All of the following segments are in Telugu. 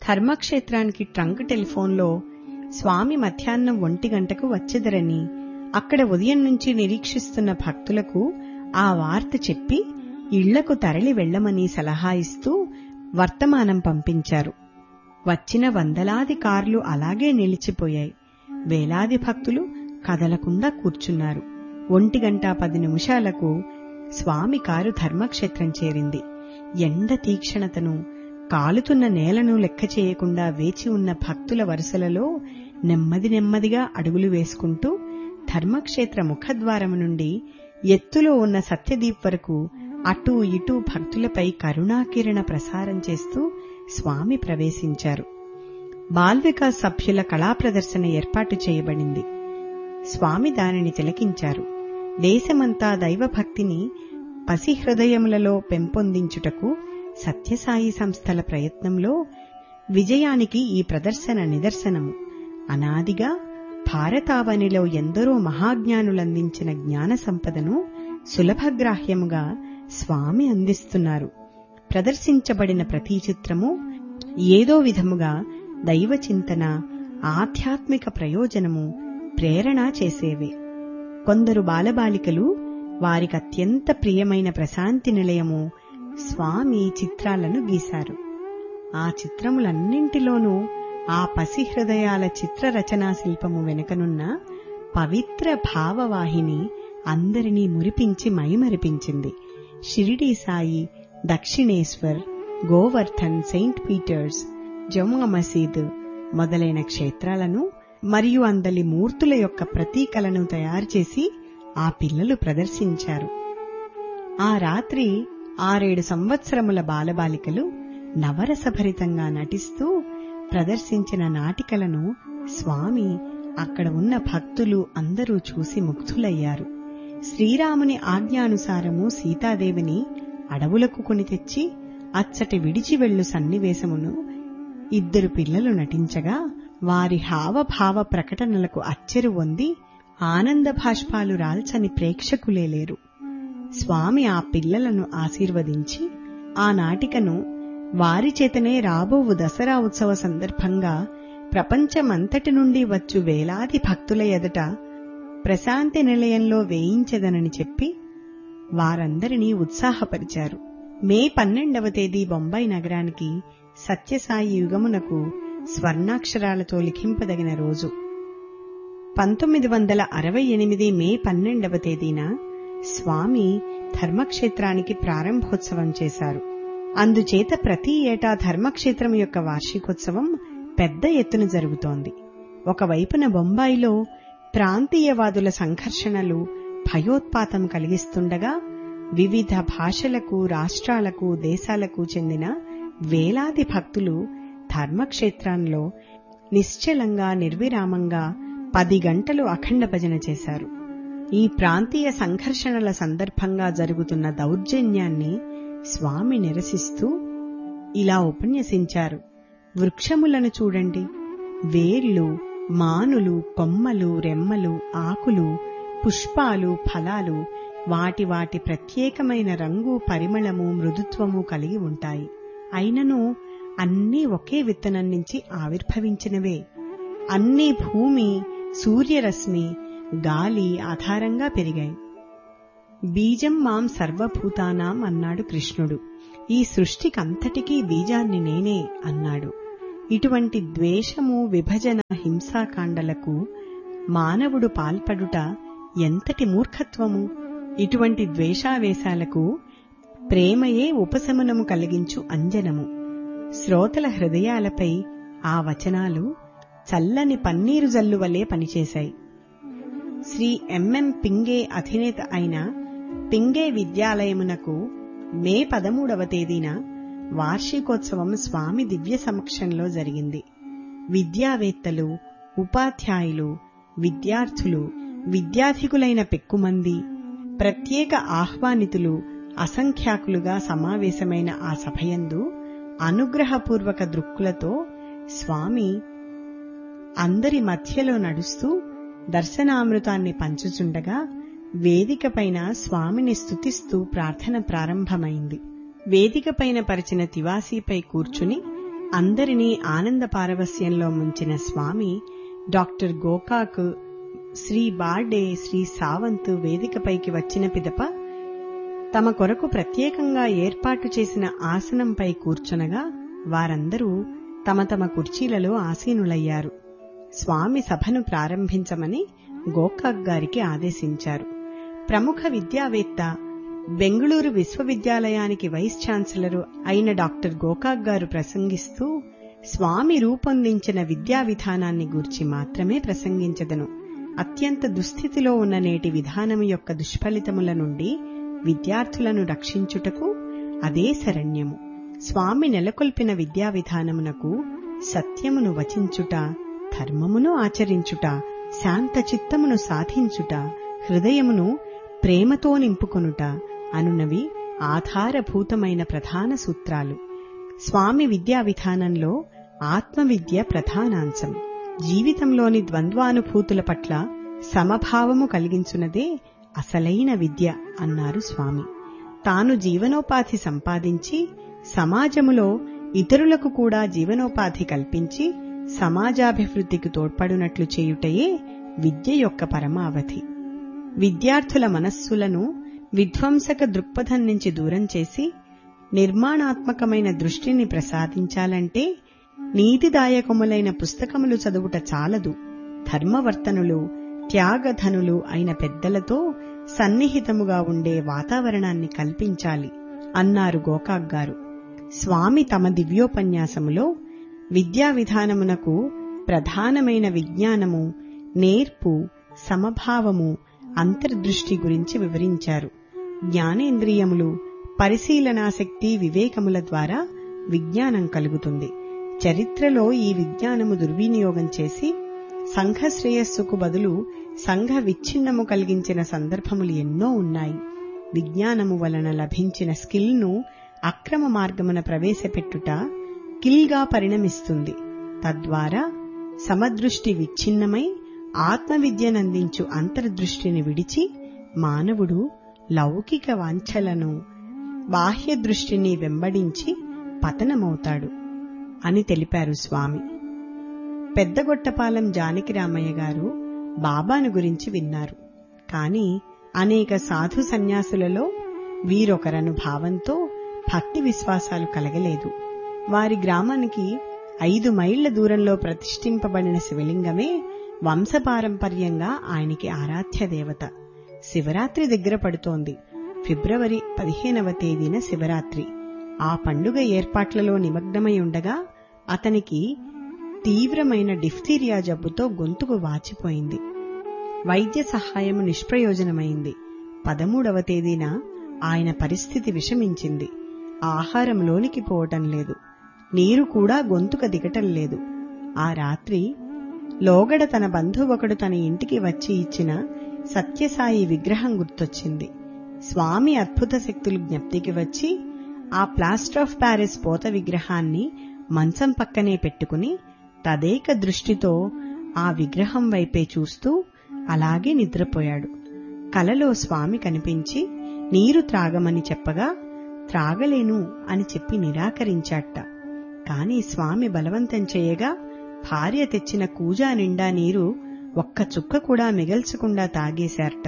ధర్మక్షేత్రానికి ట్రంక్ టెలిఫోన్లో స్వామి మధ్యాహ్నం ఒంటి గంటకు వచ్చెదరని అక్కడ ఉదయం నుంచి నిరీక్షిస్తున్న భక్తులకు ఆ వార్త చెప్పి ఇళ్లకు తరలి వెళ్లమని సలహా ఇస్తూ వర్తమానం పంపించారు వచ్చిన వందలాది కార్లు అలాగే నిలిచిపోయాయి వేలాది భక్తులు కదలకుండా కూర్చున్నారు ఒంటి గంట పది నిమిషాలకు స్వామి కారు ధర్మక్షేత్రం చేరింది ఎండ తీక్షణతను కాలుతున్న నేలను లెక్క చేయకుండా వేచి ఉన్న భక్తుల వరుసలలో నెమ్మది నెమ్మదిగా అడుగులు వేసుకుంటూ ధర్మక్షేత్ర ముఖద్వారం నుండి ఎత్తులో ఉన్న సత్యదీప్ వరకు అటూ ఇటూ భక్తులపై కరుణాకిరణ ప్రసారం చేస్తూ స్వామి ప్రవేశించారు బాల్వికాస్ సభ్యుల కళా ప్రదర్శన ఏర్పాటు చేయబడింది స్వామి దానిని తిలకించారు దేశమంతా దైవభక్తిని పసిహృదయములలో పెంపొందించుటకు సత్యసాయి సంస్థల ప్రయత్నంలో విజయానికి ఈ ప్రదర్శన నిదర్శనము అనాదిగా భారతావనిలో ఎందరో మహాజ్ఞానులందించిన జ్ఞాన సంపదను సులభగ్రాహ్యముగా స్వామి అందిస్తున్నారు ప్రదర్శించబడిన ప్రతి చిత్రము ఏదో విధముగా దైవ చింతన ఆధ్యాత్మిక ప్రయోజనము ప్రేరణ చేసేవే కొందరు బాలబాలికలు వారికి అత్యంత ప్రియమైన ప్రశాంతి నిలయము స్వామి చిత్రాలను గీశారు ఆ చిత్రములన్నింటిలోనూ ఆ పసి హృదయాల చిత్ర రచనా శిల్పము వెనుకనున్న పవిత్ర భావవాహిని అందరినీ మురిపించి మైమరిపించింది షిరిడీ సాయి దక్షిణేశ్వర్ గోవర్ధన్ సెయింట్ పీటర్స్ జమ్మా మసీద్ మొదలైన క్షేత్రాలను మరియు అందలి మూర్తుల యొక్క ప్రతీకలను తయారు చేసి ఆ పిల్లలు ప్రదర్శించారు ఆ రాత్రి ఆరేడు సంవత్సరముల బాలబాలికలు నవరసభరితంగా నటిస్తూ ప్రదర్శించిన నాటికలను స్వామి అక్కడ ఉన్న భక్తులు అందరూ చూసి ముగ్ధులయ్యారు శ్రీరాముని ఆజ్ఞానుసారము సీతాదేవిని అడవులకు కొని తెచ్చి అచ్చటి విడిచి వెళ్ళు సన్నివేశమును ఇద్దరు పిల్లలు నటించగా వారి హావభావ ప్రకటనలకు అచ్చెరు పొంది ఆనంద భాష్పాలు రాల్చని ప్రేక్షకులే లేరు స్వామి ఆ పిల్లలను ఆశీర్వదించి ఆ నాటికను వారి చేతనే రాబోవు దసరా ఉత్సవ సందర్భంగా ప్రపంచమంతటి నుండి వచ్చు వేలాది భక్తుల ఎదట ప్రశాంతి నిలయంలో వేయించదనని చెప్పి వారందరినీ ఉత్సాహపరిచారు మే పన్నెండవ తేదీ బొంబాయి నగరానికి సత్యసాయి యుగమునకు స్వర్ణాక్షరాలతో లిఖింపదగిన రోజు పంతొమ్మిది వందల అరవై ఎనిమిది మే పన్నెండవ తేదీన స్వామి ధర్మక్షేత్రానికి ప్రారంభోత్సవం చేశారు అందుచేత ప్రతి ఏటా ధర్మక్షేత్రం యొక్క వార్షికోత్సవం పెద్ద ఎత్తున జరుగుతోంది ఒకవైపున బొంబాయిలో ప్రాంతీయవాదుల సంఘర్షణలు భయోత్పాతం కలిగిస్తుండగా వివిధ భాషలకు రాష్ట్రాలకు దేశాలకు చెందిన వేలాది భక్తులు ధర్మక్షేత్రంలో నిశ్చలంగా నిర్విరామంగా పది గంటలు అఖండ భజన చేశారు ఈ ప్రాంతీయ సంఘర్షణల సందర్భంగా జరుగుతున్న దౌర్జన్యాన్ని స్వామి నిరసిస్తూ ఇలా ఉపన్యసించారు వృక్షములను చూడండి వేర్లు మానులు కొమ్మలు రెమ్మలు ఆకులు పుష్పాలు ఫలాలు వాటి వాటి ప్రత్యేకమైన రంగు పరిమళము మృదుత్వము కలిగి ఉంటాయి అయినను అన్నీ ఒకే విత్తనం నుంచి ఆవిర్భవించినవే అన్ని భూమి సూర్యరశ్మి గాలి ఆధారంగా పెరిగాయి బీజం మాం సర్వభూతానాం అన్నాడు కృష్ణుడు ఈ సృష్టికంతటికీ బీజాన్ని నేనే అన్నాడు ఇటువంటి ద్వేషము విభజన హింసాకాండలకు మానవుడు పాల్పడుట ఎంతటి మూర్ఖత్వము ఇటువంటి ద్వేషావేశాలకు ప్రేమయే ఉపశమనము కలిగించు అంజనము శ్రోతల హృదయాలపై ఆ వచనాలు చల్లని పన్నీరు జల్లు వలె పనిచేశాయి శ్రీ ఎంఎం పింగే అధినేత అయిన పింగే విద్యాలయమునకు మే పదమూడవ తేదీన వార్షికోత్సవం స్వామి దివ్య సమక్షంలో జరిగింది విద్యావేత్తలు ఉపాధ్యాయులు విద్యార్థులు విద్యాధికులైన పెక్కుమంది ప్రత్యేక ఆహ్వానితులు అసంఖ్యాకులుగా సమావేశమైన ఆ సభయందు అనుగ్రహపూర్వక దృక్కులతో స్వామి అందరి మధ్యలో నడుస్తూ దర్శనామృతాన్ని పంచుచుండగా వేదికపైన స్వామిని స్తుతిస్తూ ప్రార్థన ప్రారంభమైంది వేదికపైన పరిచిన తివాసీపై కూర్చుని అందరినీ ఆనంద పారవస్యంలో ముంచిన స్వామి డాక్టర్ గోకాక్ శ్రీ బార్డే శ్రీ సావంత్ వేదికపైకి వచ్చిన పిదప తమ కొరకు ప్రత్యేకంగా ఏర్పాటు చేసిన ఆసనంపై కూర్చునగా వారందరూ తమ తమ కుర్చీలలో ఆసీనులయ్యారు స్వామి సభను ప్రారంభించమని గోకాక్ గారికి ఆదేశించారు ప్రముఖ విద్యావేత్త బెంగుళూరు విశ్వవిద్యాలయానికి వైస్ ఛాన్సలరు అయిన డాక్టర్ గోకాక్ గారు ప్రసంగిస్తూ స్వామి రూపొందించిన విద్యా విధానాన్ని గూర్చి మాత్రమే ప్రసంగించదను అత్యంత దుస్థితిలో ఉన్న నేటి విధానము యొక్క దుష్ఫలితముల నుండి విద్యార్థులను రక్షించుటకు అదే శరణ్యము స్వామి నెలకొల్పిన విద్యా విధానమునకు సత్యమును వచించుట ధర్మమును ఆచరించుట శాంత చిత్తమును సాధించుట హృదయమును ప్రేమతో నింపుకొనుట అనునవి ఆధారభూతమైన ప్రధాన సూత్రాలు స్వామి విద్యా విధానంలో ఆత్మవిద్య ప్రధానాంశం జీవితంలోని ద్వంద్వానుభూతుల పట్ల సమభావము కలిగించున్నదే అసలైన విద్య అన్నారు స్వామి తాను జీవనోపాధి సంపాదించి సమాజములో ఇతరులకు కూడా జీవనోపాధి కల్పించి సమాజాభివృద్ధికి తోడ్పడునట్లు చేయుటయే విద్య యొక్క పరమావధి విద్యార్థుల మనస్సులను విధ్వంసక దృక్పథం నుంచి దూరం చేసి నిర్మాణాత్మకమైన దృష్టిని ప్రసాదించాలంటే నీతిదాయకములైన పుస్తకములు చదువుట చాలదు ధర్మవర్తనులు త్యాగధనులు అయిన పెద్దలతో సన్నిహితముగా ఉండే వాతావరణాన్ని కల్పించాలి అన్నారు గోకాక్ గారు స్వామి తమ దివ్యోపన్యాసములో విద్యా విధానమునకు ప్రధానమైన విజ్ఞానము నేర్పు సమభావము అంతర్దృష్టి గురించి వివరించారు జ్ఞానేంద్రియములు పరిశీలనాశక్తి వివేకముల ద్వారా విజ్ఞానం కలుగుతుంది చరిత్రలో ఈ విజ్ఞానము దుర్వినియోగం చేసి సంఘ శ్రేయస్సుకు బదులు సంఘ విచ్ఛిన్నము కలిగించిన సందర్భములు ఎన్నో ఉన్నాయి విజ్ఞానము వలన లభించిన స్కిల్ను అక్రమ మార్గమున ప్రవేశపెట్టుట కిల్గా పరిణమిస్తుంది తద్వారా సమదృష్టి విచ్ఛిన్నమై ఆత్మవిద్యనందించు అంతర్దృష్టిని విడిచి మానవుడు లౌకిక వాంఛలను బాహ్య దృష్టిని వెంబడించి పతనమవుతాడు అని తెలిపారు స్వామి పెద్దగొట్టపాలెం జానకిరామయ్య గారు బాబాను గురించి విన్నారు కాని అనేక సాధు సన్యాసులలో వీరొకరను భావంతో భక్తి విశ్వాసాలు కలగలేదు వారి గ్రామానికి ఐదు మైళ్ల దూరంలో ప్రతిష్ఠింపబడిన శివలింగమే వంశపారంపర్యంగా ఆయనకి ఆరాధ్య దేవత శివరాత్రి దగ్గర పడుతోంది ఫిబ్రవరి పదిహేనవ తేదీన శివరాత్రి ఆ పండుగ ఏర్పాట్లలో నిమగ్నమై ఉండగా అతనికి తీవ్రమైన డిఫ్తీరియా జబ్బుతో గొంతుకు వాచిపోయింది వైద్య సహాయము నిష్ప్రయోజనమైంది పదమూడవ తేదీన ఆయన పరిస్థితి విషమించింది ఆహారం లోనికి పోవటం లేదు నీరు కూడా గొంతుక దిగటం లేదు ఆ రాత్రి లోగడ తన బంధువొకడు తన ఇంటికి వచ్చి ఇచ్చిన సత్యసాయి విగ్రహం గుర్తొచ్చింది స్వామి అద్భుత శక్తులు జ్ఞప్తికి వచ్చి ఆ ప్లాస్టర్ ఆఫ్ ప్యారిస్ పోత విగ్రహాన్ని మంచం పక్కనే పెట్టుకుని తదేక దృష్టితో ఆ విగ్రహం వైపే చూస్తూ అలాగే నిద్రపోయాడు కలలో స్వామి కనిపించి నీరు త్రాగమని చెప్పగా త్రాగలేను అని చెప్పి నిరాకరించాట కాని స్వామి బలవంతం చేయగా భార్య తెచ్చిన కూజా నిండా నీరు ఒక్క చుక్క కూడా మిగల్చకుండా తాగేశారట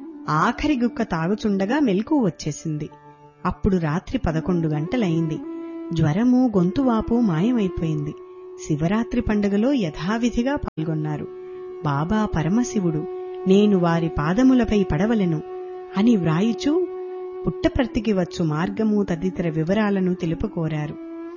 ఆఖరి గుక్క తాగుచుండగా మెలకు వచ్చేసింది అప్పుడు రాత్రి పదకొండు గంటలయింది జ్వరము గొంతువాపు మాయమైపోయింది శివరాత్రి పండుగలో యథావిధిగా పాల్గొన్నారు బాబా పరమశివుడు నేను వారి పాదములపై పడవలెను అని వ్రాయిచూ పుట్టపర్తికి వచ్చు మార్గము తదితర వివరాలను తెలుపుకోరారు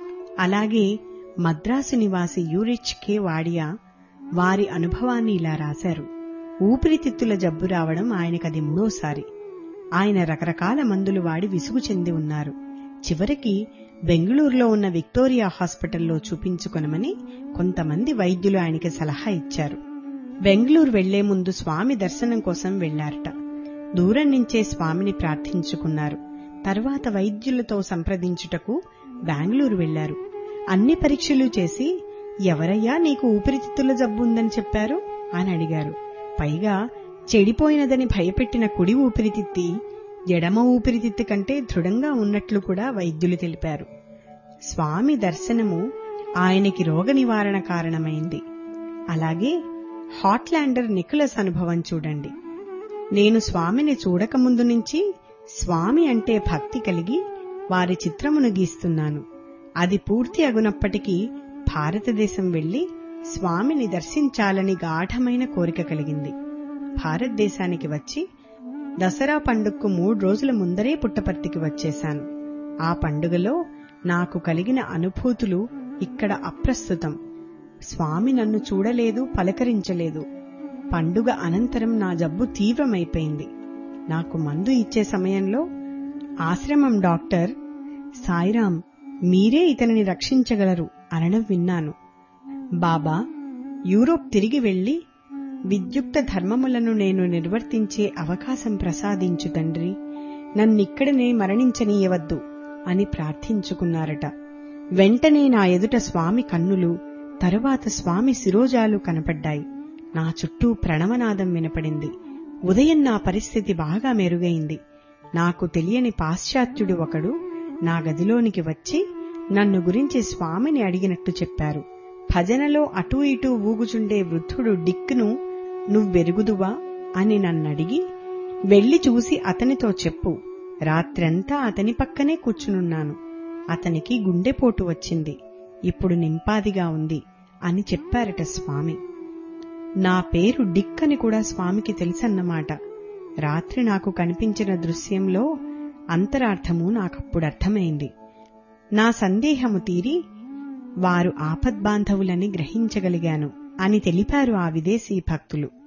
అలాగే మద్రాసు నివాసి యూరిచ్ కే వాడియా వారి అనుభవాన్ని ఇలా రాశారు ఊపిరితిత్తుల జబ్బు రావడం ఆయనకది మూడోసారి ఆయన రకరకాల మందులు వాడి విసుగు చెంది ఉన్నారు చివరికి బెంగళూరులో ఉన్న విక్టోరియా హాస్పిటల్లో చూపించుకొనమని కొంతమంది వైద్యులు ఆయనకి సలహా ఇచ్చారు బెంగళూరు వెళ్లే ముందు స్వామి దర్శనం కోసం వెళ్లారట దూరం నుంచే స్వామిని ప్రార్థించుకున్నారు తర్వాత వైద్యులతో సంప్రదించుటకు బెంగళూరు వెళ్లారు అన్ని పరీక్షలు చేసి ఎవరయ్యా నీకు ఊపిరితిత్తుల జబ్బు ఉందని చెప్పారు అని అడిగారు పైగా చెడిపోయినదని భయపెట్టిన కుడి ఊపిరితిత్తి ఎడమ ఊపిరితిత్తి కంటే దృఢంగా ఉన్నట్లు కూడా వైద్యులు తెలిపారు స్వామి దర్శనము ఆయనకి రోగ నివారణ కారణమైంది అలాగే హాట్లాండర్ నికులస్ అనుభవం చూడండి నేను స్వామిని చూడకముందు నుంచి స్వామి అంటే భక్తి కలిగి వారి చిత్రమును గీస్తున్నాను అది పూర్తి అగునప్పటికీ భారతదేశం వెళ్లి స్వామిని దర్శించాలని గాఢమైన కోరిక కలిగింది భారతదేశానికి వచ్చి దసరా పండుగకు మూడు రోజుల ముందరే పుట్టపర్తికి వచ్చేశాను ఆ పండుగలో నాకు కలిగిన అనుభూతులు ఇక్కడ అప్రస్తుతం స్వామి నన్ను చూడలేదు పలకరించలేదు పండుగ అనంతరం నా జబ్బు తీవ్రమైపోయింది నాకు మందు ఇచ్చే సమయంలో ఆశ్రమం డాక్టర్ సాయిరాం మీరే ఇతనిని రక్షించగలరు అనడం విన్నాను బాబా యూరోప్ తిరిగి వెళ్లి విద్యుక్త ధర్మములను నేను నిర్వర్తించే అవకాశం ప్రసాదించు తండ్రి నన్నిక్కడనే మరణించనీయవద్దు అని ప్రార్థించుకున్నారట వెంటనే నా ఎదుట స్వామి కన్నులు తరువాత స్వామి శిరోజాలు కనపడ్డాయి నా చుట్టూ ప్రణవనాదం వినపడింది ఉదయం నా పరిస్థితి బాగా మెరుగైంది నాకు తెలియని పాశ్చాత్యుడు ఒకడు నా గదిలోనికి వచ్చి నన్ను గురించి స్వామిని అడిగినట్టు చెప్పారు భజనలో అటూ ఇటూ ఊగుచుండే వృద్ధుడు డిక్కును నువ్వెరుగుదువా అని నన్నడిగి వెళ్లి చూసి అతనితో చెప్పు రాత్రంతా అతని పక్కనే కూర్చునున్నాను అతనికి గుండెపోటు వచ్చింది ఇప్పుడు నింపాదిగా ఉంది అని చెప్పారట స్వామి నా పేరు డిక్ అని కూడా స్వామికి తెలుసన్నమాట రాత్రి నాకు కనిపించిన దృశ్యంలో అంతరార్థము నాకప్పుడు అర్థమైంది నా సందేహము తీరి వారు ఆపద్బాంధవులని గ్రహించగలిగాను అని తెలిపారు ఆ విదేశీ భక్తులు